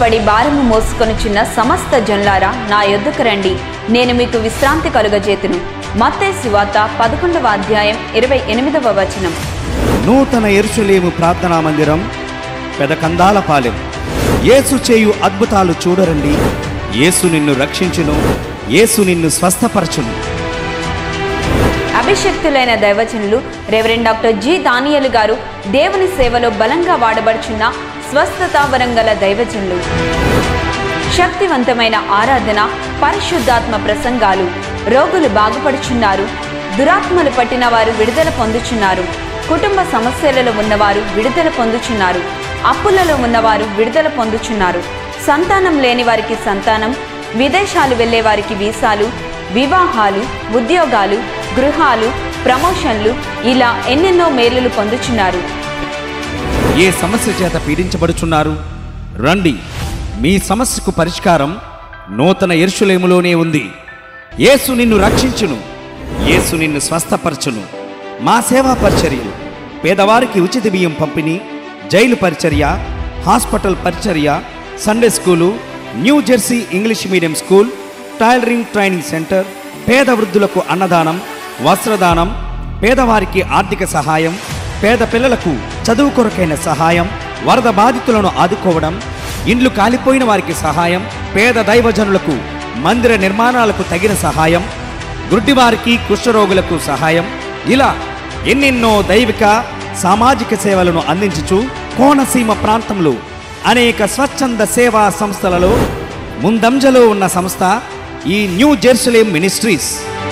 ప్రయాసపడి భారము మోసుకొనుచున్న సమస్త జనులారా నా యొద్దకు రండి నేను మీకు విశ్రాంతి కలుగజేతును మత్తే సువార్త పదకొండవ అధ్యాయం ఇరవై ఎనిమిదవ వచనం నూతన ఎరుసలేము ప్రార్థనా మందిరం పెదకందాల పాలెం యేసు చేయు అద్భుతాలు చూడరండి యేసు నిన్ను రక్షించును యేసు నిన్ను స్వస్థపరచును అభిషక్తులైన దైవజనులు రెవరెండ్ డాక్టర్ జి దానియలు గారు దేవుని సేవలో బలంగా వాడబడుచున్న స్వస్థత వరంగల దైవజనులు శక్తివంతమైన ఆరాధన పరిశుద్ధాత్మ ప్రసంగాలు రోగులు బాగుపడుచున్నారు దురాత్మలు పట్టిన వారు విడుదల పొందుచున్నారు కుటుంబ సమస్యలలో ఉన్నవారు విడుదల పొందుచున్నారు అప్పులలో ఉన్నవారు విడుదల పొందుచున్నారు సంతానం లేని వారికి సంతానం విదేశాలు వెళ్ళే వారికి వీసాలు వివాహాలు ఉద్యోగాలు గృహాలు ప్రమోషన్లు ఇలా ఎన్నెన్నో మేలులు పొందుచున్నారు ఏ సమస్య చేత పీడించబడుచున్నారు రండి మీ సమస్యకు పరిష్కారం నూతన ఎరుషులేములోనే ఉంది యేసు నిన్ను రక్షించును యేసు నిన్ను స్వస్థపరచును మా సేవా పరిచర్యలు పేదవారికి ఉచిత బియ్యం పంపిణీ జైలు పరిచర్య హాస్పిటల్ పరిచర్య Sunday school New Jersey English medium school tailoring training centre పేద వృద్ధులకు అన్నదానం వస్త్రదానం పేదవారికి ఆర్థిక సహాయం పేద పిల్లలకు చదువు కొరకైన సహాయం వరద బాధితులను ఆదుకోవడం ఇండ్లు కాలిపోయిన వారికి సహాయం పేద దైవజనులకు మందిర నిర్మాణాలకు తగిన సహాయం గుడ్డివారికి కుష్ఠరోగులకు సహాయం ఇలా ఎన్నెన్నో దైవిక సామాజిక సేవలను అందించుచు కోనసీమ ప్రాంతంలో అనేక స్వచ్ఛంద సేవా సంస్థలలో ముందంజలో ఉన్న సంస్థ ఈ న్యూ జెరూసలేం మినిస్ట్రీస్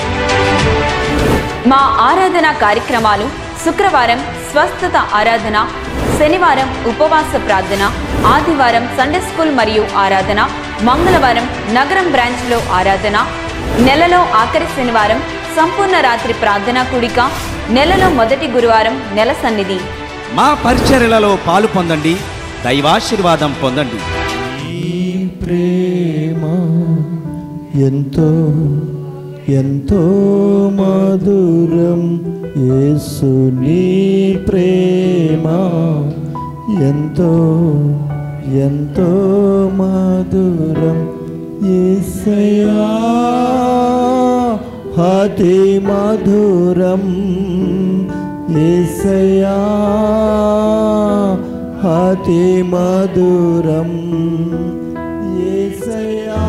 మా ఆరాధన కార్యక్రమాలు శుక్రవారం స్వస్థత ఆరాధన శనివారం ఉపవాస ప్రార్థన ఆదివారం సండే స్కూల్ మరియు ఆరాధన మంగళవారం నగరం బ్రాంచ్లో ఆరాధన నెలలో ఆఖరి శనివారం సంపూర్ణ రాత్రి ప్రార్థనా కూడిక నెలలో మొదటి గురువారం నెల సన్నిధి మా పరిచర్యలలో పాలు పొందండి దైవాశీర్వాదం పొందండి ప్రేమ ఎంతో ఎంతో మధురం యేసు నీ ప్రేమ ఎంతో ఎంతో మధురం యేసయ్యా అతి మధురం యేసయ్యా అతి మధురం యేసయ్యా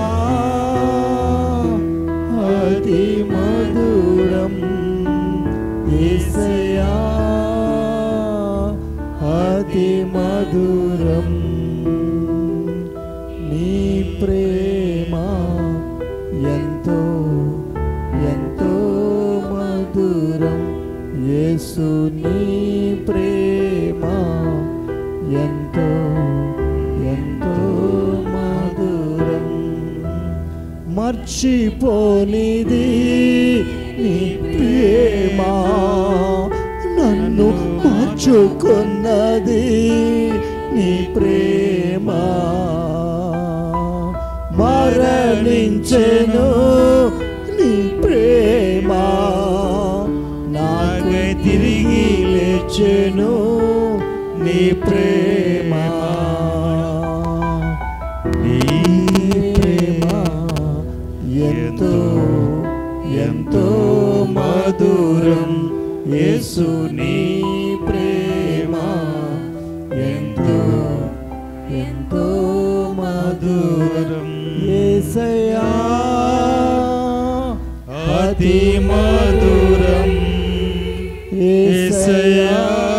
అతి మధురం యేసయ్యా అతి మధురం నీ ప్రేమ ఎంతో ఎంతో మధురం యేసు నీ ప్రేమ ఎంతో ఎంతో మధురం మర్చిపోనిది నీ ప్రేమ నన్ను మార్చుకున్నది నీ ప్రేమ మరణించెను నీ ప్రేమ నాకే తిరిగి లేచెను నీ ప్రేమ నీ ప్రేమ ఎంతో ఎంతో మధురం యేసు నీ ప్రేమ ఎంతో ఎంతో మధురం యేసయ్యా అతి మధురం యేసయ్యా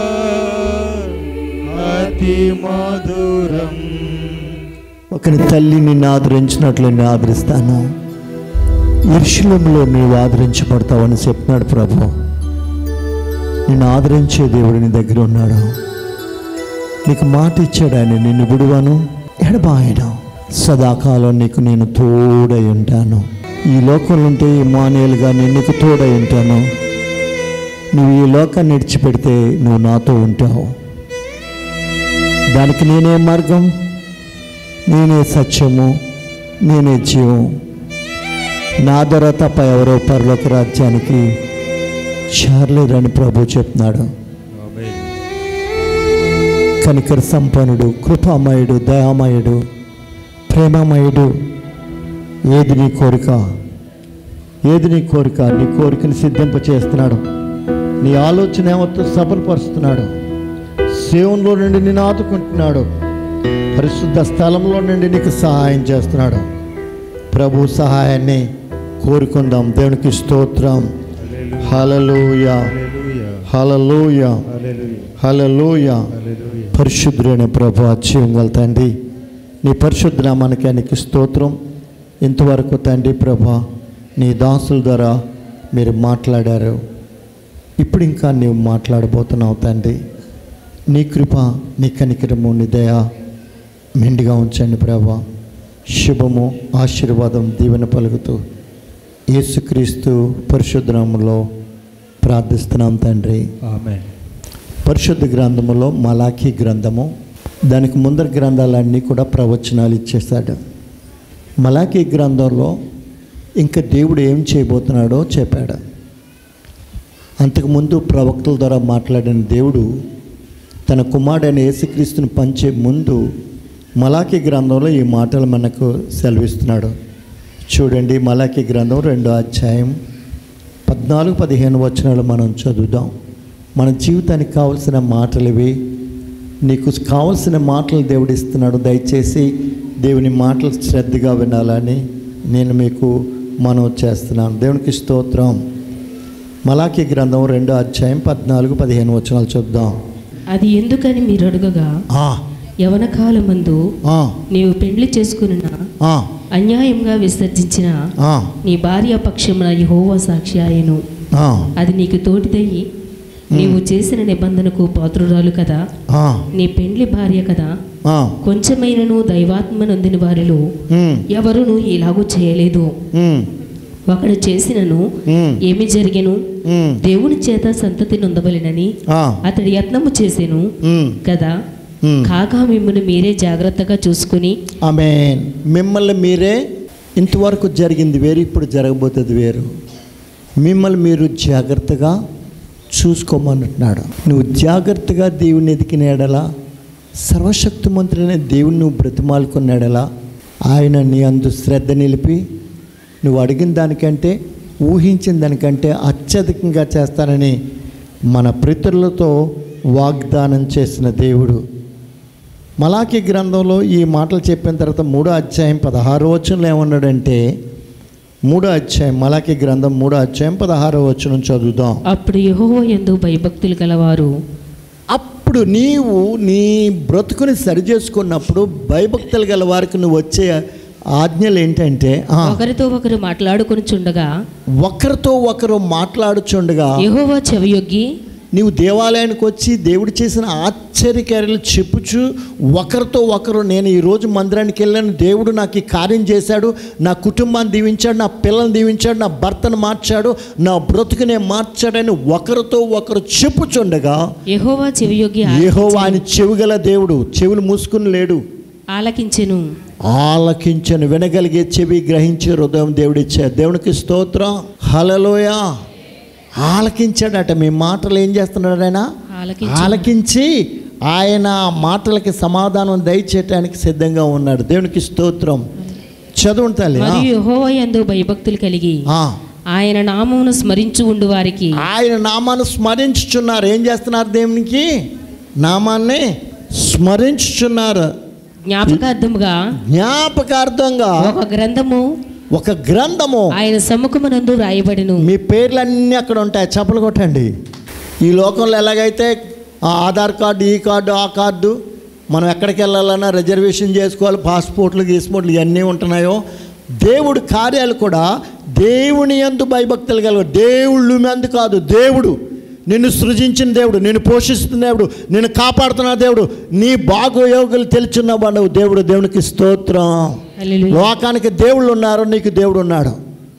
అతి మధురం ఒకని తల్లి నిన్ను ఆదరించినట్లు నిన్ను ఆదరిస్తాను ఇర్షులంలో నీవు ఆదరించబడతావని చెప్పినాడు ప్రభు నిన్ను ఆదరించే దేవుడు నీ దగ్గర ఉన్నాడు నీకు మాట ఇచ్చాడు ఆయన నిన్ను విడువను ఎడబాయను సదాకాలం నీకు నేను తోడై ఉంటాను ఈ లోకంలో ఉంటే ఇమానుయేలుగా నేను నీకు తోడై ఉంటాను నువ్వు ఈ లోకాన్ని విడిచిపెడితే నువ్వు నాతో ఉంటావు దానికి నేనే మార్గం నేనే సత్యము నేనే జీవం నా ద్వారా తప్ప ఎవరో పరలోక రాజ్యానికి చార్లేరని ప్రభు చెప్తున్నాడు కనికర సంపన్నుడు కృపామయుడు దయామయుడు ప్రేమమయుడు ఏది నీ కోరిక ఏది నీ కోరిక నీ కోరికని సిద్ధింప చేస్తున్నాడు నీ ఆలోచన ఏమవుతుందో సఫలపరుస్తున్నాడు సేవంలో నుండి నిన్ను ఆదుకుంటున్నాడు పరిశుద్ధ స్థలంలో నుండి నీకు సహాయం చేస్తున్నాడు ప్రభు సహాయాన్ని కోరుకుందాం దేవునికి స్తోత్రం హలలోయ హలలోయ హలలోయ పరిశుద్ధుడైన ప్రభు అచ్చయం తండ్రి నీ పరిశుద్ధ నామానికి నీకు స్తోత్రం ఇంతవరకు తండ్రి ప్రభా నీ దాసుల ద్వారా మీరు మాట్లాడారు ఇప్పుడు ఇంకా నీవు మాట్లాడబోతున్నావు తండ్రి నీ కృప నీ కనికరము నీ దయ మెండుగా ఉంచండి ప్రభా శుభము ఆశీర్వాదం దీవెన పలుకుతూ యేసుక్రీస్తు పరిశుద్ధనామంలో ప్రార్థిస్తున్నాం తండ్రి ఆమె పరిశుద్ధ గ్రంథములో మలాఖీ గ్రంథము దానికి ముందర గ్రంథాలన్నీ కూడా ప్రవచనాలు ఇచ్చేశాడు మలాఖీ గ్రంథంలో ఇంకా దేవుడు ఏం చేయబోతున్నాడో చెప్పాడు అంతకుముందు ప్రవక్తల ద్వారా మాట్లాడిన దేవుడు తన కుమారుడైన యేసుక్రీస్తుని పంచే ముందు మలాఖీ గ్రంథంలో ఈ మాటలు మనకు సెలవిస్తున్నాడు చూడండి మలాఖీ గ్రంథం రెండో అధ్యాయం పద్నాలుగు పదిహేను వచనాలు మనం చదువుదాం మన జీవితానికి కావలసిన మాటలు ఇవి నీకు కావలసిన మాటలు దేవుడు ఇస్తున్నాడు దయచేసి దేవుని మాటలు శ్రద్ధగా వినాలని నేను మీకు మనవి చేస్తున్నాను దేవునికి స్తోత్రం మలాఖీ గ్రంథం రెండో అధ్యాయం పద్నాలుగు పదిహేను వచనాలు చూద్దాం అది ఎందుకని మీరు అడగగా ఆ, యవన కాలమందు ఆ, నీవు పెండ్లి చేసుకున్న ఆ, అన్యాయంగా విసర్జించిన ఆ, నీ భార్య పక్షమున యెహోవా సాక్షి ఆయను ఆ, అది నీకు తోటిదయ్యి నీవు చేసిన నిబంధనకు పాత్రురాలు కదా ఆ, నీ పెండ్లి భార్య కదా ఆ, కొంచెమైనను దైవాత్మ నొందిన వారిలో ఉమ్, ఎవరును ఇలాగూ చేయలేదు ఉమ్, ఒకడు చేసినను ఉమ్, ఏమి జరిగెను ఉమ్, దేవుని చేత సంతతి నొందవలెనని ఆ, అతడి యత్నము చేసెను ఉమ్, కదా ఉమ్. కాగా మిమ్మల్ని మీరే జాగ్రత్తగా చూసుకుని ఆమెన్ మిమ్మల్ని మీరే ఇంతవరకు జరిగింది వేరు ఇప్పుడు జరగబోతుంది వేరు మిమ్మల్ని మీరు జాగ్రత్తగా చూసుకోమన్నట్టున్నాడు నువ్వు జాగ్రత్తగా దేవుని ఎదికిన ఎడలా సర్వశక్తిమంతుడైన దేవుని నువ్వు బ్రతిమాలుకున్న ఎడలా ఆయన నీ అందు శ్రద్ధ నిలిపి నువ్వు అడిగిన దానికంటే ఊహించిన దానికంటే అత్యధికంగా చేస్తానని మన పితరులతో వాగ్దానం చేసిన దేవుడు మలాకి గ్రంథంలో ఈ మాటలు చెప్పిన తర్వాత మూడో అధ్యాయం పదహారో వచనంలో ఏమన్నాడంటే మూడో అధ్యాయం మలాకి గ్రంథం మూడో అధ్యాయం పదహారో వచనం చదువుదాం అప్పుడు యెహోవా యందు భయభక్తులు గలవారు అప్పుడు నీవు నీ బ్రతుకుని సరి చేసుకున్నప్పుడు భయభక్తులు గల వారికి నువ్వు వచ్చే ఆజ్ఞలు ఏంటంటే ఆ, ఒకరితో ఒకరు మాట్లాడుకొని చుండగా ఒకరితో ఒకరు మాట్లాడుచుండగా యెహోవా చెవియొగ్గి నీవు దేవాలయానికి వచ్చి దేవుడు చేసిన ఆశ్చర్యకార్యాలు చెప్పుచు ఒకరితో ఒకరు నేను ఈరోజు మందిరానికి వెళ్ళాను దేవుడు నాకు ఈ కార్యం చేశాడు నా కుటుంబాన్ని దీవించాడు నా పిల్లల్ని దీవించాడు నా భర్తను మార్చాడు నా బ్రతుకునే మార్చాడని ఒకరితో ఒకరు చెప్పుచుండగా యెహోవా చెవియొగ్గి ఏహోవా ఆయన చెవిగల దేవుడు చెవులు మూసుకుని లేడు ఆలకించెను ఆలకించను వినగలిగే చెవి గ్రహించే హృదయం దేవుడిచ్చాడు దేవునికి స్తోత్రం హలలోయ ఆలకించాడట మీ మాటలు ఏం చేస్తున్నాడు ఆయన ఆలకించెను. ఆలకించి ఆయన మాటలకి సమాధానం దయచేయటానికి సిద్ధంగా ఉన్నాడు దేవునికి స్తోత్రం చదువును తల్లి ఆ. మరియు యెహోవా యందు భయభక్తులు కలిగి ఆ. ఆయన నామమును స్మరించు ఉండు వారికి ఆయన నామాన్ని స్మరించుచున్నారు ఏం చేస్తున్నారు దేవునికి నామాన్ని స్మరించుచున్నారు జ్ఞాపకార్థముగా జ్ఞాపకార్థంగా ఒక గ్రంథము ఒక గ్రంథము ఆయన సముఖమునందు రాయబడిను మీ పేర్లన్నీ అక్కడ ఉంటాయి చప్పలు కొట్టండి ఈ లోకంలో ఎలాగైతే ఆ ఆధార్ కార్డు ఈ కార్డు ఆ కార్డు మనం ఎక్కడికి వెళ్ళాలన్నా రిజర్వేషన్ చేసుకోవాలి పాస్పోర్ట్లు గీస్పోర్ట్లు ఇవన్నీ ఉంటున్నాయో దేవుడు కార్యాలు కూడా దేవుని ఎందు భయభక్తులు కలగ దేవుళ్ళు మందు కాదు దేవుడు నిన్ను సృజించిన దేవుడు నిన్ను పోషిస్తున్న దేవుడు నిన్ను కాపాడుతున్న దేవుడు నీ బాగోయోగులు తెలుచున్న వాడు దేవుడు దేవునికి స్తోత్రం హల్లెలూయా. లోకానికి దేవుళ్ళు ఉన్నారు నీకు దేవుడు ఉన్నాడు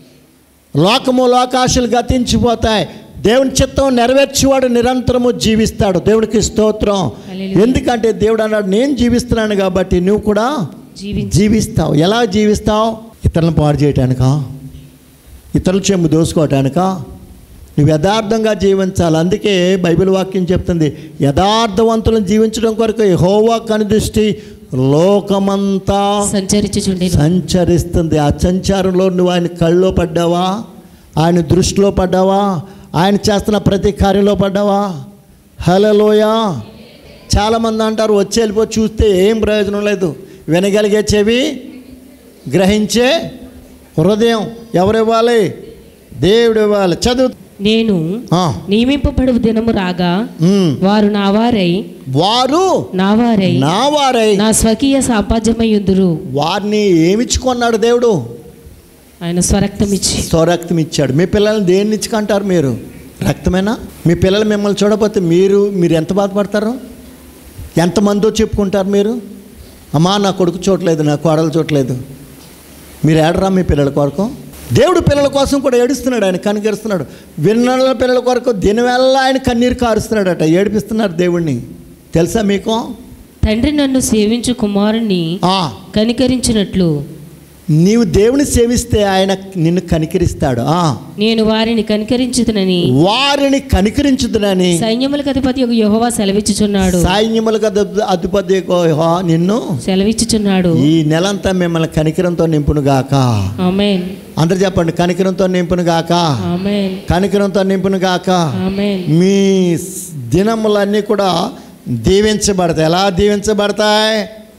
లోకము లోకాశలు గతించిపోతాయి దేవుని చిత్తం నెరవేర్చేవాడు నిరంతరము జీవిస్తాడు దేవునికి స్తోత్రం హల్లెలూయా. ఎందుకంటే దేవుడు అన్నాడు నేను జీవిస్తున్నాను కాబట్టి నువ్వు కూడా జీవించు జీవిస్తావు ఎలా జీవిస్తావు ఇతరులను పాడు చేయటానికా ఇతరుల చెంబు దోసుకోవటానికా నువ్వు యథార్థంగా జీవించాలి అందుకే బైబిల్ వాక్యం చెప్తుంది యథార్థవంతులను జీవించడం కొరకు హోవా కనుదృష్టి లోకమంతా సంచరించుచుండెను సంచరిస్తుంది ఆ సంచారంలో నువ్వు ఆయన కళ్ళలో పడ్డావా ఆయన దృష్టిలో పడ్డావా ఆయన చేస్తున్న ప్రతి కార్యంలో పడ్డావా హలోయ చాలామంది అంటారు వచ్చి వెళ్ళిపో చూస్తే ఏం ప్రయోజనం లేదు వినగలిగే చెవి గ్రహించే హృదయం ఎవరు ఇవ్వాలి దేవుడు ఇవ్వాలి చదువు నేను ఆ, నియమింపబడు దినము రాగా ఉమ్. వారు నా వారై వారు నా వారై నా వారై నా స్వకీయ సాపాజ్యమయ్యుందురు వారిని ఏమిచ్చుకున్నాడు దేవుడు ఆయన స్వరక్తం ఇచ్చి స్వరక్తం ఇచ్చాడు మీ పిల్లల్ని దేన్ని ఇచ్చుకుంటారు మీరు రక్తమేనా మీ పిల్లలు మిమ్మల్ని చూడకపోతే మీరు మీరు ఎంత బాధపడతారు ఎంతమందో చెప్పుకుంటారు మీరు అమ్మా నా కొడుకు చూడలేదు నా కోడలు చూడలేదు మీరు ఏడరా మీ పిల్లల కొరకు దేవుడు పిల్లల కోసం కూడా ఏడుస్తున్నాడు ఆయన కనికరిస్తున్నాడు విన్నల పిల్లల కొరకు దీనివల్ల ఆయన కన్నీరు కారుస్తున్నాడట ఏడిపిస్తున్నారు దేవుణ్ణి తెలుసా మీకు తండ్రి నన్ను సేవించు కుమారుణ్ణి ఆ, కనికరించినట్లు నీవు దేవుని సేవిస్తే ఆయన నిన్ను కనికరిస్తాడు ఆ, నేను వారిని కనికరించుదనని వారిని కనికరించుదునని సైన్యములకు అధిపతి ఒక యెహోవా సెలవిచ్చుచున్నాడు సైన్యములకు అధి- అధిపతి యెహోవా నిన్ను సెలవిచ్చుచున్నాడు ఈ నెలంతా మిమ్మల్ని కనికరంతో నింపును గాక ఆమేన్ అందరు చెప్పండి కనికరంతో నింపును గాక ఆమేన్ కనికరంతో నింపును గాక ఆమేన్ మీ స్- దినములన్నీ కూడా దీవించబడతాయి ఎలా దీవించబడతాయి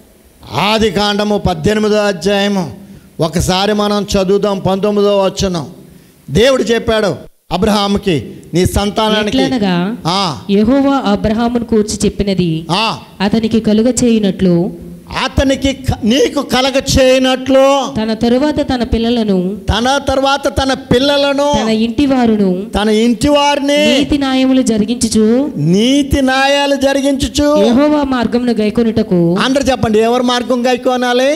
ఆది కాండము పద్దెనిమిదో అధ్యాయము ఒకసారి మనం చదువుదాం పంతొమ్మిదో వచ్చును దేవుడు చెప్పాడు అబ్రహాముకి నీ సంతానానికి ఎట్లనగా ఆ, యెహోవా అబ్రహామును కూర్చి చెప్పినది ఆ, అతనికి కలుగ చేయునట్లు అతనికి క- నీకు కలగ చేయనట్లు తన తరువాత తన పిల్లలను తన తర్వాత తన పిల్లలను తన ఇంటి వారును తన ఇంటి వారిని నీతి న్యాయములు జరిగించుచు నీతి న్యాయాలు జరిగించుచు యెహోవా మార్గమును గైకొనుటకు అందరు చెప్పండి ఎవరి మార్గం గాయకోనాలి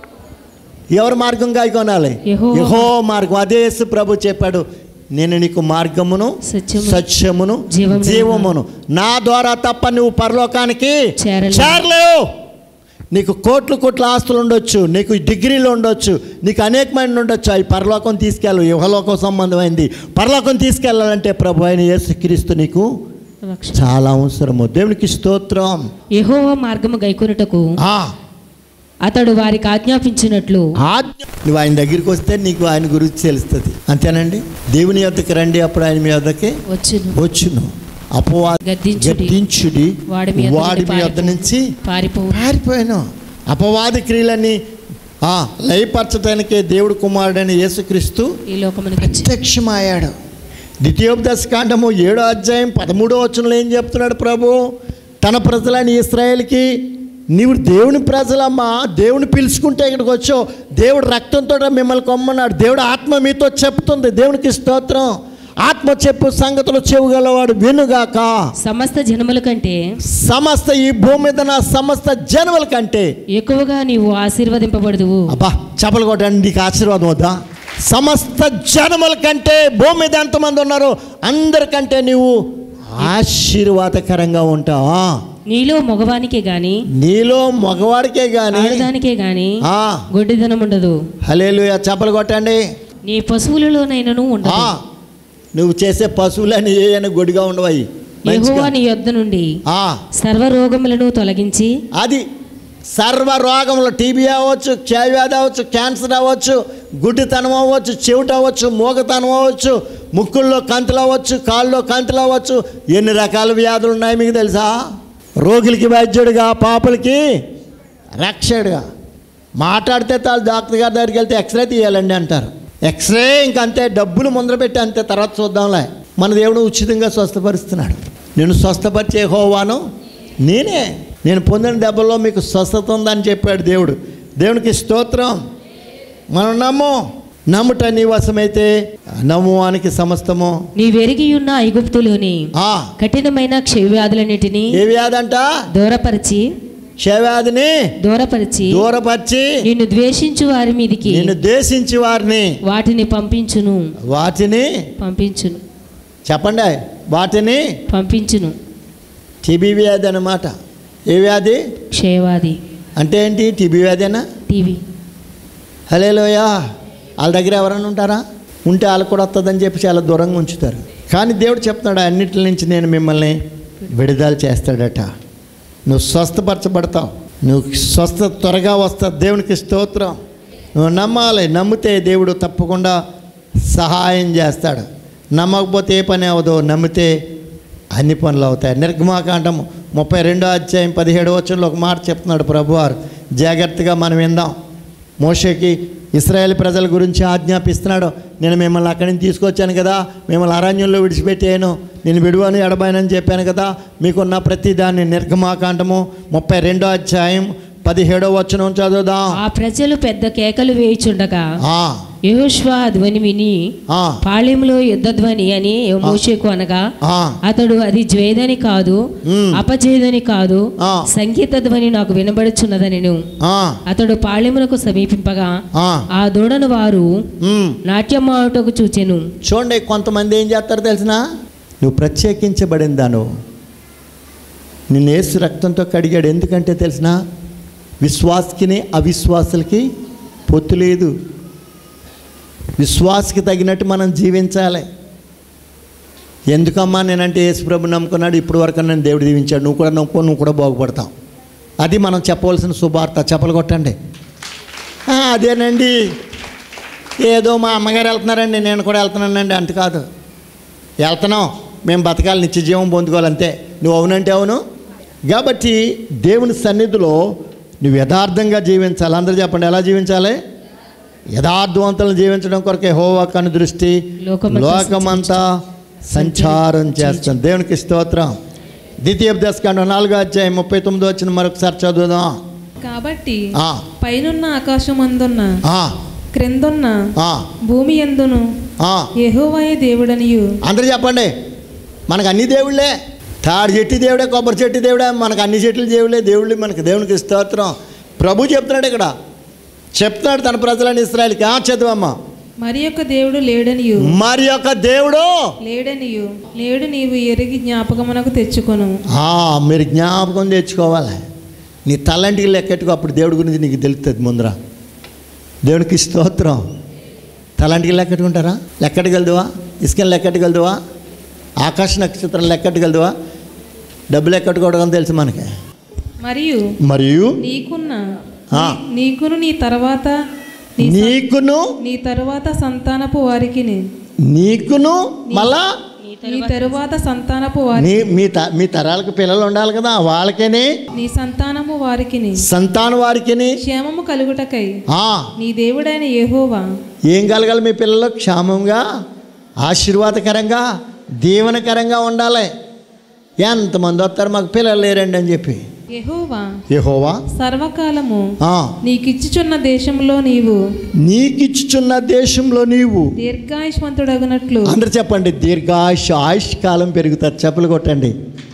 ఎవరి మార్గం గాయకోనాలి యెహోవా యహో మార్గం అదే యేసు ప్రభు చెప్పాడు నేను నీకు మార్గమును సత్యము, సత్యమును జీవమును జీవమును నా ద్వారా తప్ప నువ్వు పరలోకానికి చేరలేవు. చేరలేవు నీకు కోట్లు కోట్ల ఆస్తులు ఉండొచ్చు నీకు డిగ్రీలు ఉండొచ్చు నీకు అనేకమైన ఉండొచ్చు అవి పరలోకం తీసుకెళ్ళు యుహలోకం సంబంధమైంది పరలోకం తీసుకెళ్ళాలంటే ప్రభు అయిన యేసుక్రీస్తు నీకు రక్షణ. చాలా అవసరము దేవునికి స్తోత్రం యెహోవా మార్గము గైకొనుటకు ఆ అతడు వారికి ఆజ్ఞాపించినట్లు ఆజ్ఞ నువ్వు ఆయన దగ్గరికి వస్తే నీకు ఆయన గురించి తెలుస్తుంది అంతేనండి దేవుని యొద్దకి రండి అప్పుడు ఆయన మీ వద్దకి వచ్చును వచ్చును అపవాది గద్దించుడి. గద్దించుడి వాడి మీ యొద్ద వాడి నుండి మీ వద్ద నుంచి పారిపోవు పారిపోయాను అపవాది క్రియలన్నీ ఆ, లయపరచడానికే దేవుడు కుమారుడైన యేసుక్రీస్తు ఈ లోకమునకు వచ్చి ప్రత్యక్షమయ్యాడు ద్వితీయోపదశ కాండము ఏడో అధ్యాయం పదమూడో వచనంలో ఏం చెప్తున్నాడు ప్రభు తన ప్రజలని ఇస్రాయేల్కి నీవు దేవుని ప్రజలమ్మా దేవుని పిలుచుకుంటే ఇక్కడికి వచ్చావు దేవుడు రక్తంతో మిమ్మల్ని కొమ్మన్నాడు దేవుడు ఆత్మ మీతో చెప్తుంది దేవునికి స్తోత్రం ఆత్మ చెప్పు సంగతులు చెవుగలవాడు వినుగాక సమస్త జనముల కంటే సమస్త ఈ భూమి మీద నా సమస్త జనముల కంటే ఎక్కువగా నీవు ఆశీర్వదింపబడదువు అబ్బా చెప్పలు కొట్టండి నీకు ఆశీర్వాదం వద్దా సమస్త జనముల కంటే భూమి మీద ఎంతమంది ఉన్నారు అందరికంటే నీవు ఆశీర్వాదకరంగా ఉంటావా నీలో మగవానికే గాని నీలో మగవాడికే గాని ఆడదానికే గాని ఆ, గొడ్డిదనం ఉండదు హల్లెలూయా చెప్పలు కొట్టండి నీ పశువులలోనైనను ఆ, ఉండదు నువ్వు చేసే పశువులని ఏ అని గొడిగా ఉండవయి యెహోవా నీ యొద్ద నుండి ఆ, సర్వ రోగములను తొలగించి అది సర్వ రోగములు టీబీ అవ్వచ్చు క్షయవ్యాధి అవ్వచ్చు క్యాన్సర్ అవ్వచ్చు గుడ్డితనం అవ్వచ్చు చెవిట అవ్వచ్చు మూగతనం అవ్వచ్చు ముక్కుల్లో కంతులు అవ్వచ్చు కాళ్ళలో కంతులు అవ్వచ్చు ఎన్ని రకాల వ్యాధులు ఉన్నాయి మీకు తెలుసా రోగులకి వైద్యుడిగా పాపులకి రక్షకుడిగా మాట్లాడితే తాను డాక్టర్ గారి దగ్గరికి వెళ్తే ఎక్స్రే తీయాలండి అంటారు ఎక్స్రే ఇంకంతే డబ్బులు ముందర పెట్టి అంతే తర్వాత చూద్దాంలే మన దేవుడు ఉచితంగా స్వస్థపరుస్తున్నాడు నేను స్వస్థపరిచే హోవాను నేనే నేను పొందిన దెబ్బల్లో మీకు స్వస్థత ఉందని చెప్పాడు దేవుడు దేవునికి స్తోత్రం మనం నమ్ము నమ్ముట నీ వశమైతే నమ్మువానికి సమస్తము నీవెరిగి ఉన్న ఐగుప్తులోని ఆ కఠినమైన క్షయవ్యాధులన్నిటినీ ఏ వ్యాధి అంట దూరపరిచి క్షయవ్యాధిని దూరపరిచి దూరపరిచి నిన్ను ద్వేషించు వారి మీదికి నిన్ను దేశించి వారిని వాటిని పంపించును వాటిని పంపించును చెప్పండి వాటిని పంపించును టీబీ వ్యాధి అన్నమాట ఏ వ్యాధి క్షయవాది అంటే ఏంటి టీబీ వ్యాధేనా టీవీ హలేలోయా వాళ్ళ దగ్గర ఎవరైనా ఉంటారా ఉంటే వాళ్ళకు కూడా వస్తుందని చెప్పి చాలా దూరంగా ఉంచుతారు కానీ దేవుడు చెప్తున్నాడు అన్నిటి నుంచి నేను మిమ్మల్ని విడుదల చేస్తాడట నువ్వు స్వస్థపరచబడతావు నువ్వు స్వస్థత త్వరగా వస్తా దేవునికి స్తోత్రం నువ్వు నమ్మాలి నమ్మితే దేవుడు తప్పకుండా సహాయం చేస్తాడు నమ్మకపోతే ఏ పని అవ్వదు నమ్మితే అన్ని పనులు అవుతాయి నిర్గమాకాండం ముప్పై రెండో అధ్యాయం పదిహేడు వచనంలో ఒక మాట చెప్తున్నాడు ప్రభువారు జాగ్రత్తగా మనం విందాం మోషేకి ఇస్రాయేల్ ప్రజల గురించి ఆజ్ఞాపిస్తున్నాడు నేను మిమ్మల్ని అక్కడి నుంచి తీసుకొచ్చాను కదా మిమ్మల్ని అరణ్యంలో విడిచిపెట్టాను నేను విడువను ఎడబాయనని చెప్పాను కదా మీకున్న ప్రతి దాన్ని నిర్గమాకాండము ముప్పై రెండో అధ్యాయం పదిహేడో వచనం చదువుదాం ఆ ప్రజలు పెద్ద కేకలు వేయుచుండగా ఆ, యెహోషువ ఆ ధ్వని విని ఆ, పాళెంలో యుద్ధ ధ్వని అని మోషేకు అనగా ఆ, అతడు అది జ్వేదని కాదు మ్. అపజేదని కాదు ఆ. సంగీత ధ్వని నాకు వినబడుచున్నదని ఆ, అతడు పాళెమునకు సమీపింపగా ఆ. ఆ దూడను వారు ఉమ్. నాట్యమాడుటకు చూచెను చూడండి కొంతమంది ఏం చేస్తారో తెలిసిన నువ్వు ప్రత్యేకించబడిన దాను నిన్ను ఏసు రక్తంతో కడిగాడు ఎందుకంటే తెలిసిన విశ్వాసకిని అవిశ్వాసులకి పొత్తు లేదు విశ్వాసకి తగినట్టు మనం జీవించాలి ఎందుకమ్మా నేనంటే యేసు ప్రభు నమ్ముకున్నాడు ఇప్పుడు వరకు నన్ను దేవుడు దీవించాడు నువ్వు కూడా నమ్ముకో నువ్వు కూడా బాగుపడతావు అది మనం చెప్పవలసిన శుభార్త చెప్పలు కొట్టండి "ఆ, అదేనండి ఏదో మా అమ్మగారు వెళ్తున్నారండి నేను కూడా వెళ్తున్నానండి అంత కాదు వెళ్తున్నాం మేము బతకాలి నిత్య జీవం పొందుకోవాలి అంతే నువ్వు అవునంటే అవును కాబట్టి దేవుని సన్నిధిలో నువ్వు యథార్థంగా జీవించాలి అందరూ చెప్పండి ఎలా జీవించాలి యథార్థవంతులను జీవించడం కొరకే హోవా కను దృష్టి లోకమంతా లోకమంతా సంచారం చేస్తుంది దేవునికి స్తోత్రం ద్వితీయ దశకాండం నాలుగో అధ్యాయం ముప్పై తొమ్మిది వచ్చిన మరొకసారి చదువుదాం కాబట్టి ఆ, పైనున్న ఆకాశం అందున్న ఆ, క్రిందున్న ఆ, భూమి ఎందును ఆ. యెహోవాయే దేవుడనియు అందరూ చెప్పండి మనకు అన్ని దేవుళ్ళే తాడి చెట్టు దేవుడే కొబ్బరి చెట్టు దేవుడే మనకు అన్ని చెట్లు దేవుళ్ళే దేవుళ్ళు మనకు దేవునికి స్తోత్రం ప్రభు చెప్తున్నాడు ఇక్కడ చెప్తున్నాడు తన ప్రజలని ఇస్రాయల్కి ఆ చదువమ్మ మరి యొక్క దేవుడు లేడనియు మరి యొక్క దేవుడు లేడనియు లేడు నీవు ఎరిగి జ్ఞాపకమునకు తెచ్చుకొను ఆ, మీరు జ్ఞాపకం తెచ్చుకోవాలి నీ తలంటికి లెక్కెట్టుకో అప్పుడు దేవుడి గురించి నీకు తెలుస్తుంది ముందర దేవునికి స్తోత్రం తలంటికి లెక్కెట్టుకుంటారా లెక్కట్టుకెళ్దువా ఇసుకని లెక్కట్టుకెళ్దువా ఆకాశ నక్షత్రం లెక్కట్టుకెళ్దువా డబ్బులు ఎక్కట్టుకోవడం తెలుసు మనకి మరియు మరియు నీకున్న ఆ. నీ- నీకును నీ తర్వాత నీ స- నీకును నీ తరువాత సంతానపు వారికి నీకును మళ్ళా నీ తరువాత సంతానపు వారి నీ మీ త మీ తరాలకు పిల్లలు ఉండాలి కదా వాళ్ళకేనే నీ సంతానము వారికి సంతానం వారికిని క్షేమము కలుగుటకై ఆ, నీ దేవుడైన యెహోవా ఏం కలగాలి మీ పిల్లలు క్షేమంగా ఆశీర్వాదకరంగా దీవనకరంగా ఉండాలి ఎంతమంది వస్తారు మాకు పిల్లలు లేరండి అని చెప్పి యెహోవా యెహోవా సర్వకాలము ఆ, నీకిచ్చుచున్న దేశంలో నీవు నీకిచ్చుచున్న దేశంలో నీవు దీర్ఘాయుష్మంతుడగునట్లు అందరు చెప్పండి దీర్ఘాయుష ఆయుష్ కాలం పెరుగుతారు చెప్పులు కొట్టండి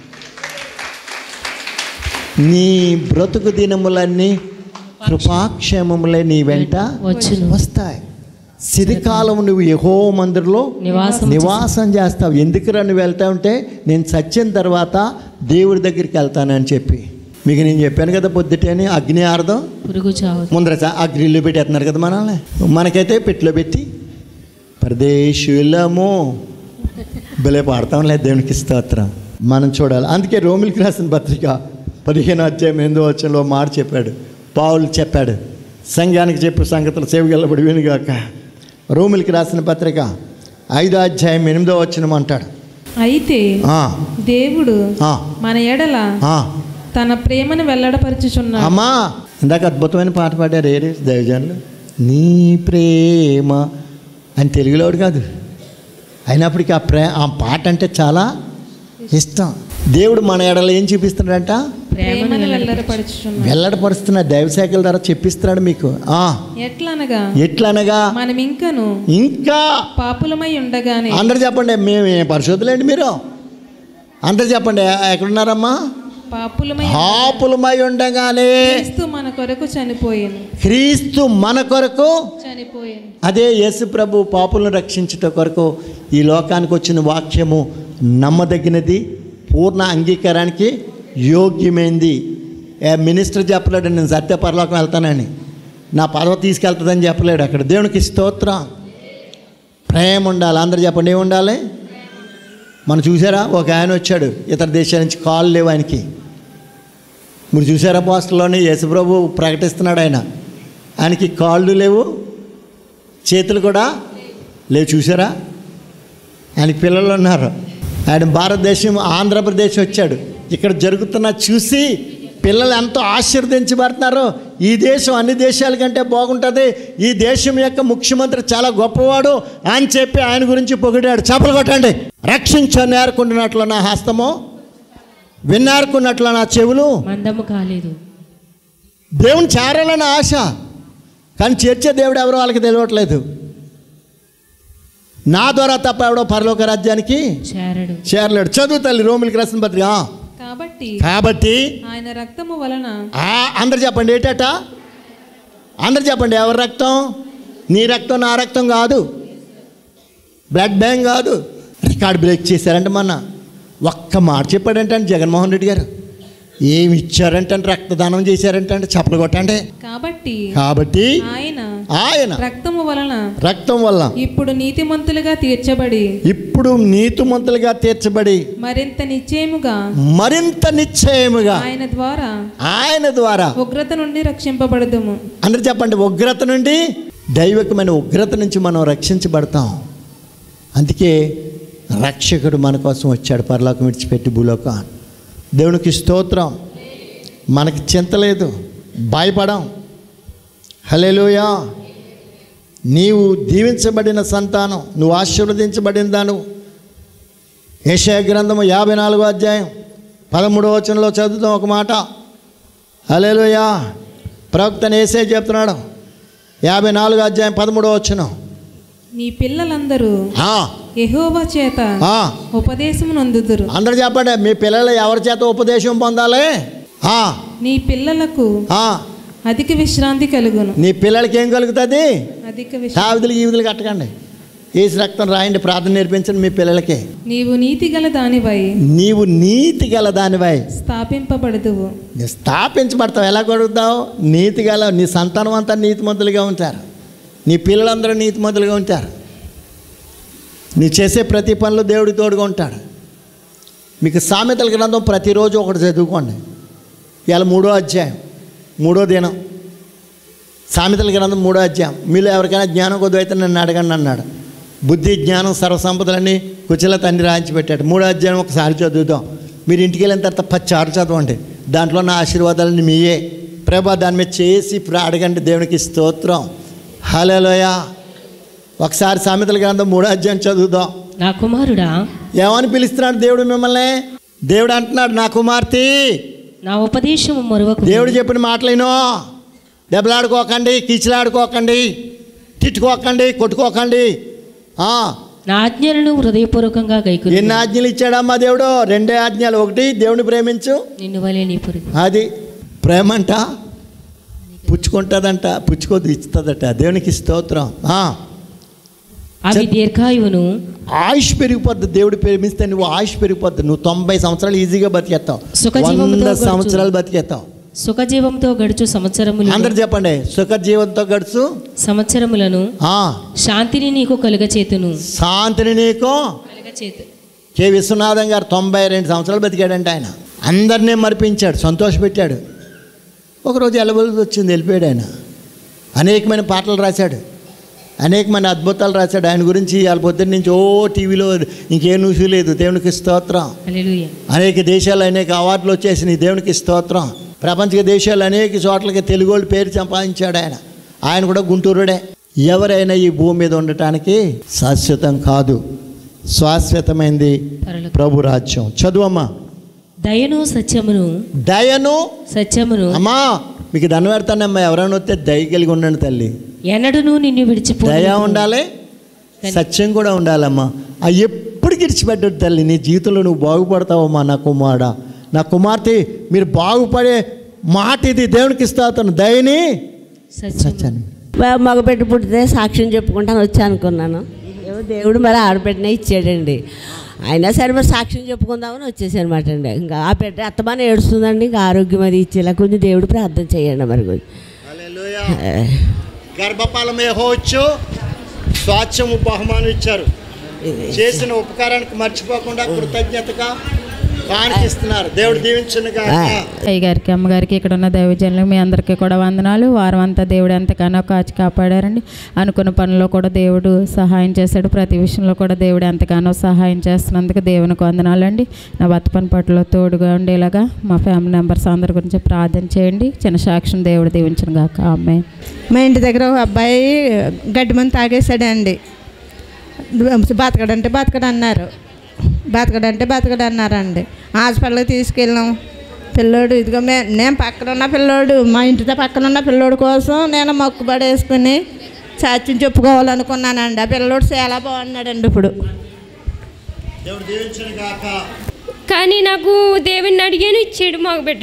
నీ బ్రతుకు దినములన్నీ కృపాక్షేమములే నీ వెంట వచ్చును. వస్తాయి సిరికాలం నువ్వు యహో మందిరంలో నివాసం నివాసం చేస్తావు ఎందుకురా నువ్వు వెళ్తా ఉంటే నేను చచ్చిన తర్వాత దేవుడి దగ్గరికి వెళ్తానని చెప్పి మీకు నేను చెప్పాను కదా పొద్దుటని అగ్ని ఆడదాం పురుగు చావు ముందర చ- ఆ గ్రిల్లో పెట్టేస్తున్నారు కదా మనల్ని మనకైతే పెట్టులో పెట్టి ప్రదేశులము భలే పాడతాం లేదు దేవునికి స్తోత్రం మనం చూడాలి అందుకే రోమిల్కి రాసిన పత్రిక పదిహేను అధ్యాయం ఎనిమిదో వచ్చంలో మాట చెప్పాడు పావులు చెప్పాడు సంఘానికి చెప్పు సంగతులు సేవగలబడి వినుగాక రోమిల్కి రాసిన పత్రిక ఐదో అధ్యాయం ఎనిమిదో వచ్చిన అంటాడు అయితే ఆ, దేవుడు ఆ, మన ఎడల ఆ. తన ప్రేమను వెల్లడపరచుచున్నాడు అమ్మా ఇందాక అద్భుతమైన పాట పాడారు ఏరే దైవజనులు నీ ప్రేమ అని తెలుగులోడు కాదు అయినప్పటికీ ఆ ప్రే ఆ పాట అంటే చాలా ఇష్టం దేవుడు మన ఎడలో ఏం చూపిస్తున్నాడంట ప్రేమను వెల్లడపరచుచున్నాడు వెల్లడపరుస్తున్న దైవశాఖల ద్వారా చెప్పిస్తున్నాడు మీకు ఆ ఎట్లనగా ఎట్లనగా మనం ఇంకను ఇంకా పాపులమై ఉండగానే అందరు చెప్పండి మేము ఏ పరిశోధులేండి మీరు అందరు చెప్పండి ఎక్కడున్నారమ్మా పాపులమై ఆపులమై ఉండగానే క్రీస్తు మన కొరకు చనిపోయాను క్రీస్తు మన కొరకు చనిపోయాను అదే యేసు ప్రభు పాపులను రక్షించుట కొరకు ఈ లోకానికి వచ్చిన వాక్యము నమ్మదగినది పూర్ణ అంగీకారానికి యోగ్యమైంది ఏ మినిస్టర్ చెప్పలేడు నేను సత్య పరలోకం వెళ్తానని నా పదవి తీసుకెళ్తుందని చెప్పలేడు అక్కడ దేవునికి స్తోత్రం ప్రేమ ఉండాలి అందరు చెప్పండి ఏమి ఉండాలి మనం చూసారా ఒక ఆయన వచ్చాడు ఇతర దేశాల నుంచి కాళ్ళు లేవు ఆయనకి మీరు చూసారా పోస్టర్లోని యేసుప్రభు ప్రకటిస్తున్నాడు ఆయన ఆయనకి కాళ్ళు లేవు చేతులు కూడా లేవు చూసారా ఆయనకి పిల్లలు ఉన్నారు ఆయన భారతదేశం ఆంధ్రప్రదేశ్ వచ్చాడు ఇక్కడ జరుగుతున్న చూసి పిల్లలు ఎంతో ఆశీర్వదించబడుతున్నారు ఈ దేశం అన్ని దేశాల కంటే బాగుంటుంది ఈ దేశం యొక్క ముఖ్యమంత్రి చాలా గొప్పవాడు అని చెప్పి ఆయన గురించి పొగిడాడు చేపలు కొట్టండి రక్షించ నేర్కొంటున్నట్లు నా హస్తము విన్నారుకున్నట్లు నా చెవులు మందము కాలేదు దేవుని చేరాలని ఆశ కానీ చేర్చే దేవుడు ఎవరో వాళ్ళకి తెలియట్లేదు నా ద్వారా తప్ప ఎవడో పరలోక రాజ్యానికి చేరడు చేరలేడు చదువు తల్లి రోమిలికి రాసిన పత్రిక ఆ. కాబట్టి కాబట్టి ఆయన రక్తము వలన ఆ, అందరు చెప్పండి ఏటట అందరు చెప్పండి ఎవరి రక్తం నీ రక్తం నా రక్తం కాదు బ్లడ్ బ్యాంక్ కాదు రికార్డ్ బ్రేక్ చేశారంటే మొన్న ఒక్క మాట చెప్పాడంటే జగన్మోహన్ రెడ్డి గారు ఏమి ఇచ్చారంటే రక్తదానం చేశారంటే అంటే చెప్పలు కొట్టండి కాబట్టి కాబట్టి ఆయన ఆయన రక్తము వలన రక్తం వల్ల ఇప్పుడు నీతిమంతులుగా తీర్చబడి ఇప్పుడు నీతిమంతులుగా తీర్చబడి మరింత నిశ్చయముగా మరింత నిశ్చయముగా ఆయన ద్వారా ఆయన ద్వారా ఉగ్రత నుండి రక్షింపబడదుము అందరు చెప్పండి ఉగ్రత నుండి దైవికమైన ఉగ్రత నుంచి మనం రక్షించబడతాం అందుకే రక్షకుడు మన కోసం వచ్చాడు పరలోకం విడిచిపెట్టి భూలోకం దేవునికి స్తోత్రం మనకి చింత లేదు భయపడం హలేలుయా నీవు దీవించబడిన సంతానం నువ్వు ఆశీర్వదించబడిన దాను ఏషయ గ్రంథము యాభై నాలుగో అధ్యాయం పదమూడవ వచనంలో చదువుతాం ఒక మాట హలేలుయా ప్రవక్తను ఏసే చెప్తున్నాడు యాభై నాలుగో అధ్యాయం పదమూడవ వచనం నీ పిల్లలందరూ ఆ, యెహోవా చేత ఆ, ఉపదేశము నందుదురు అందరు చెప్పండి మీ పిల్లలు ఎవరి చేత ఉపదేశం పొందాలి ఆ, నీ పిల్లలకు ఆ, అధిక విశ్రాంతి కలుగును నీ పిల్లలకి ఏం కలుగుతుంది అధిక విశ్రాంతి సావిధులు ఈవిధులు కట్టకండి ఏసు రక్తం రాయండి ప్రార్థన నేర్పించండి మీ పిల్లలకి నీవు నీతి గల దానివై నీవు నీతి గల దానివై స్థాపింపబడదువు నువ్వు స్థాపించబడతావు ఎలా కొడుకుతావు నీతి గల నీ సంతానం అంతా నీతిమంతులుగా ఉంటారు నీ పిల్లలందరూ నీతిమంతులుగా ఉంటారు నీ చేసే ప్రతి పనిలో దేవుడి తోడుగా ఉంటాడు మీకు సామెతల గ్రంథం ప్రతిరోజు ఒకటి చదువుకోండి ఇవాళ మూడో అధ్యాయం మూడో దినం సామెతల గ్రంథం మూడో అధ్యాయం మీలో ఎవరికైనా జ్ఞానం కొద్ది అయితే నన్ను అడగండి అన్నాడు బుద్ధి జ్ఞానం సర్వసంపదలన్నీ కుచల తండ్రి రాయించి పెట్టాడు మూడో అధ్యాయం ఒకసారి చదువుతాం మీరు ఇంటికి వెళ్ళిన తర్వాత పచ్చారు చదవండి దాంట్లో నా ఆశీర్వాదాలన్నీ మీయే ప్రభా దాని మీద చేసి ఇప్పుడు అడగండి దేవునికి స్తోత్రం హలోయ ఒకసారి సామెతల గ్రంథం మూడో అధ్యాయం చదువుదాం నా కుమారుడా ఏమని పిలుస్తున్నాడు దేవుడు మిమ్మల్ని దేవుడు అంటున్నాడు నా కుమార్తె నా ఉపదేశము మరొక దేవుడు చెప్పిన మాటలేనో దెబ్బలాడుకోకండి కీచులాడుకోకండి తిట్టుకోకండి కొట్టుకోకండి ఆ, నా ఆజ్ఞలను హృదయపూర్వకంగా గైకుని ఎన్ని ఆజ్ఞలు ఇచ్చాడమ్మా దేవుడు రెండే ఆజ్ఞలు ఒకటి దేవుని ప్రేమించు నిన్ను వలే నీ పొరుగు అది ప్రేమంట పుచ్చుకుంటుందంట పుచ్చుకోదు ఇస్తుందట దేవునికి స్తోత్రం ఆ, అవి దీర్ఘాయువును ఆయుష్ పెరిగిపోద్ది దేవుడు ప్రేమిస్తే నువ్వు ఆయుష్ పెరిగిపోద్ది నువ్వు తొంభై సంవత్సరాలు ఈజీగా బతికేస్తావు సుఖజీవముతో వంద గడుచు. సంవత్సరాలు బతికేస్తావు సుఖజీవంతో గడుచు సంవత్సరములు అందరు చెప్పండి సుఖ జీవంతో గడుచు సంవత్సరములను ఆ, శాంతిని నీకు కలుగచేతును శాంతిని నీకు కలుగచేతు కె విశ్వనాథం గారు తొంభై రెండు సంవత్సరాలు బతికాడంటే ఆయన అందరినీ మరిపించాడు సంతోషపెట్టాడు ఒకరోజు ఎలవలసి వచ్చింది వెళ్ళిపోయాడు ఆయన అనేకమైన పాటలు రాశాడు అనేకమైన అద్భుతాలు రాశాడు ఆయన గురించి వాళ్ళ పొద్దున్న నుంచి ఓ టీవీలో ఇంకే న్యూస్ లేదు దేవునికి స్తోత్రం హల్లెలూయా అనేక దేశాలు అనేక అవార్డులు వచ్చేసినాయి దేవునికి స్తోత్రం ప్రపంచ దేశాలు అనేక చోట్లకి తెలుగు వాళ్ళు పేరు సంపాదించాడు ఆయన ఆయన కూడా గుంటూరుడే ఎవరైనా ఈ భూమి మీద ఉండటానికి శాశ్వతం కాదు శాశ్వతమైంది పరలోకం. ప్రభు రాజ్యం చదువమ్మా దయను సత్యమును దయను సత్యమును అమ్మా మీకు దండం పెడతానమ్మా ఎవరైనా వస్తే దయ కలిగి ఉండండి తల్లి ఎన్నడను నిన్ను విడిచిపో దయ ఉండాలి సత్యం కూడా ఉండాలమ్మా ఆ ఎప్పుడు గిడిచిపెట్టడు తల్లి నీ జీవితంలో నువ్వు బాగుపడతావమ్మా నా కుమారుడా నా కుమార్తె మీరు బాగుపడే మాట ఇది దేవునికి ఇస్తాను దయని సత్యము సత్యాన్ని బా- మగబిడ్డ పుట్టితే సాక్ష్యం చెప్పుకుంటాను వచ్చా అనుకున్నాను ఏమో దేవుడు మరి ఆడబిడ్డనే ఇచ్చాడండి అయినా సరే మరి సాక్ష్యం చెప్పుకుందామని వచ్చేసి అనమాట అండి ఇంకా ఆ బిడ్డ అత్తమాన ఏడుస్తుందండి ఇంకా ఆరోగ్యం అది ఇచ్చేలా కొంచెం దేవుడు ప్రార్థన చేయండి మరి కొంచెం గర్భపాలం ఏహోవచ్చు స్వాచ్ఛము బహుమానం ఇచ్చారు చేసిన ఉపకారానికి మర్చిపోకుండా కృతజ్ఞతగా కానికిస్తున్నారు దేవుడు దీవించను అయ్య గారికి అమ్మగారికి ఇక్కడ ఉన్న దైవజనులు మీ అందరికీ కూడా వందనాలు వారం అంతా దేవుడు ఎంతగానో కాచి కాపాడారండి అనుకున్న పనుల్లో కూడా దేవుడు సహాయం చేశాడు ప్రతి విషయంలో కూడా దేవుడు ఎంతగానో సహాయం చేస్తున్నందుకు దేవునికి వందనాలండి నా భర్త పని పట్ల తోడుగా ఉండేలాగా మా ఫ్యామిలీ మెంబర్స్ అందరి గురించి ప్రార్థన చేయండి చిన్న సాక్ష్యం దేవుడు దీవించను గాక ఆమె మా ఇంటి దగ్గర ఒక అబ్బాయి గడ్డి మంది తాగేశాడండి బతకడంటే బతకడు అన్నారు బతకడంటే బతకడు అన్నారండి హాస్పిటల్కి తీసుకెళ్ళాం పిల్లోడు ఇదిగో మే నేను పక్కన ఉన్న పిల్లోడు మా ఇంటి పక్కన ఉన్న పిల్లోడు కోసం నేను మొక్కుబడి వేసుకుని సాక్ష్యం చెప్పుకోవాలనుకున్నానండి ఆ పిల్లోడు చాలా బాగున్నాడండి ఇప్పుడు దేవుడు దీవించను గాక కానీ నాకు దేవుడిని అడిగాను ఇచ్చాడు మగబిడ్డ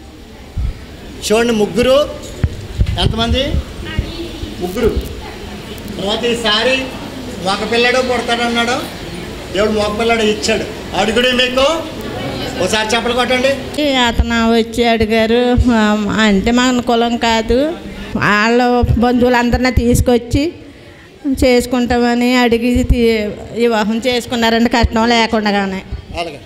చూడండి ముగ్గురు ఎంతమంది ముగ్గురు తర్వాత ఈసారి మగ పిల్లడు పుడతాడన్నాడు దేవుడు మగ పిల్లడు ఇచ్చాడు అడుగుడే మీకు ఒకసారి చెప్పలు కొట్టండి అతను వచ్చి అడిగారు "ఆ, అంటే మన కులం కాదు వాళ్ళ బంధువులందరినీ తీసుకొచ్చి చేసుకుంటామని అడిగి తీ- వివాహం చేసుకున్నారండి కట్నం లేకుండానే అలాగే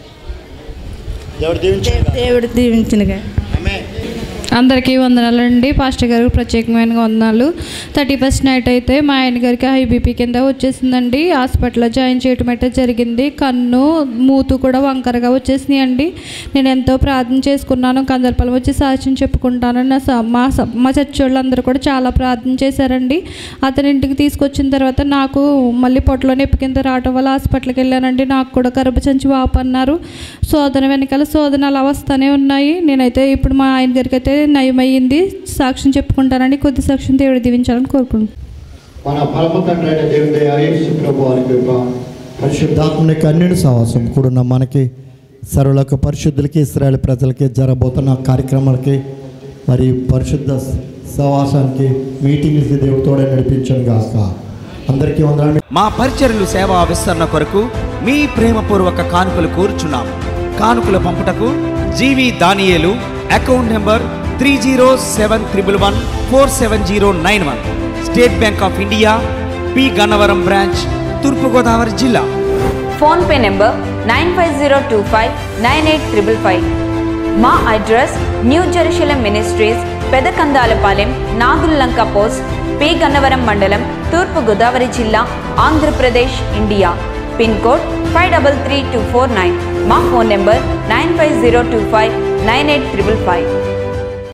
దేవుడు దీవించను దేవుడు దీవించినగా ఆమె అందరికీ వందనాలండి పాస్టర్ గారికి ప్రత్యేకమైన వందనాలు థర్టీ ఫస్ట్ నైట్ అయితే మా ఆయన గారికి హై బీపీ కింద వచ్చేసిందండి హాస్పిటల్లో జాయిన్ చేయటం అయితే జరిగింది కన్ను మూతు కూడా వంకరగా వచ్చేసినాయి అండి నేను ఎంతో ప్రార్థన చేసుకున్నాను కందరపల్లి వచ్చి సాక్ష్యం చెప్పుకుంటాను నా స- మా స- మా చచ్చోళ్ళు అందరూ కూడా చాలా ప్రార్థన చేశారండి అతని ఇంటికి తీసుకొచ్చిన తర్వాత నాకు మళ్ళీ పొట్టలో నొప్పి కింద రావటం వల్ల హాస్పిటల్కి వెళ్ళానండి నాకు కూడా గర్భచంచి వాపు అన్నారు శోధన వెనకాల శోధనలు వస్తూనే ఉన్నాయి నేనైతే ఇప్పుడు మా ఆయన గారికి అయితే నయమయ్యింది సాక్ష్యం చెప్పుకుంటానని కొద్ది సాక్ష్యం దేవుడు దీవించాలని కోరుకుంటున్నాను మన పరమ తండ్రి అయిన దేవుడి యేసు ప్రభు వారి కృప పరిశుద్ధాత్మని కన్నుడి సహవాసం కూడున్న మనకి సర్వులకు పరిశుద్ధులకి ఇస్రాయల్ ప్రజలకి జరబోతున్న కార్యక్రమాలకి మరి పరిశుద్ధ సహవాసానికి మీటింగ్స్కి దేవుడు తోడే నడిపించను గాక అందరికీ వందనాలు మా పరిచర్లు సేవా విస్తరణ కొరకు మీ ప్రేమపూర్వక కానుకలు కోరుచున్నాము కానుకలు పంపుటకు G V Daniyelu account number three zero seven triple one four seven zero nine one State Bank of India P Gannavaram branch Thurpugodavari జిల్లా PhonePe number nine five zero two five nine eight triple five మా address new Jerusalem ministries Pedakandalapalem Nagullanka post P Gannavaram మండలం తూర్పు గోదావరి జిల్లా Andhra Pradesh India pin code five double three two four nine మా phone number nine five zero two five nine eight triple five